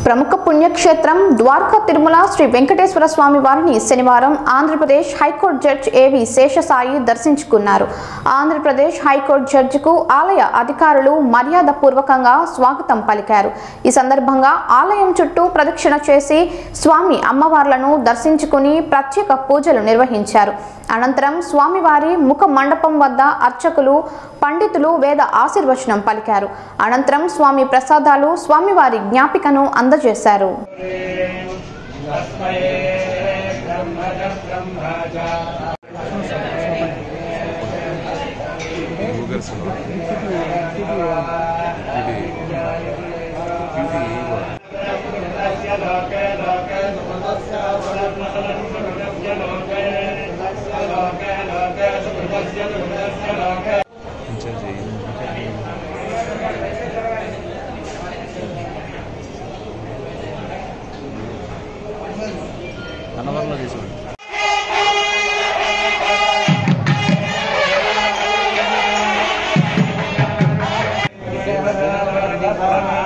ప్రముఖ పుణ్యక్షేత్రం ద్వారకా తిరుమల శ్రీ వెంకటేశ్వర స్వామి వారిని శనివారం ఆంధ్రప్రదేశ్ హైకోర్టు జడ్జి ఏవి శేషసాయి దర్శించుకున్నారు ఆంధ్రప్రదేశ్ హైకోర్టు జడ్జికు ఆలయ అధికారులు మర్యాద పూర్వకంగా స్వాగతం పలికారు ఈ సందర్భంగా ఆలయం చుట్టూ ప్రదక్షిణ చేసి స్వామి అమ్మవార్లను దర్శించుకుని ప్రత్యేక పూజలు నిర్వహించారు అనంతరం స్వామివారి ముఖ మండపం వద్ద అర్చకులు పండితులు వేద ఆశీర్వచనం పలికారు అనంతరం స్వామి ప్రసాదాలు స్వామివారి జ్ఞాపికను అందజేశారు గూగుల్ సినిమా ఇది ఇది ఇన్ఛార్జ్ అన్నవరంలో తీసుకోండి శ్రీ